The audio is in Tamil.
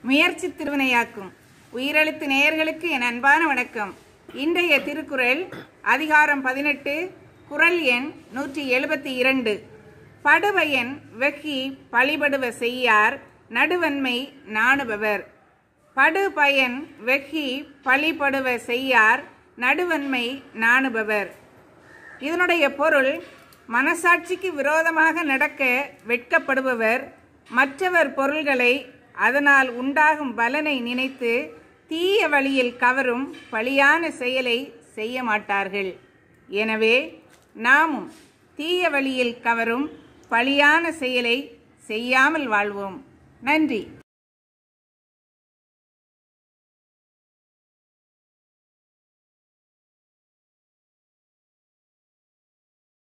முயற்சி திருவினையாக்கும் உயிரெழுத்து நேயர்களுக்கு என் அன்பான வணக்கம் இன்றைய திருக்குறள் அதிகாரம் பதினெட்டு குறள் எண் நூற்றி எழுபத்தி இரண்டு படுபயன் வெகி பழிபடுவ செய்யார் நடுவன்மை நாணுபவர் படுபயன் வெகி பழிபடுவ செய்யார் நடுவன்மை நாணுபவர் இதனுடைய பொருள் மனசாட்சிக்கு விரோதமாக நடக்க வெட்கப்படுபவர் மற்றவர் பொருள்களை அதனால் உண்டாகும் பலனை நினைத்து தீய வழியில் கவரும் பழியான செயலை செய்ய மாட்டார்கள் எனவே நாமும் தீய வழியில் கவரும் பழியான செயலை செய்யாமல் வாழ்வோம் நன்றி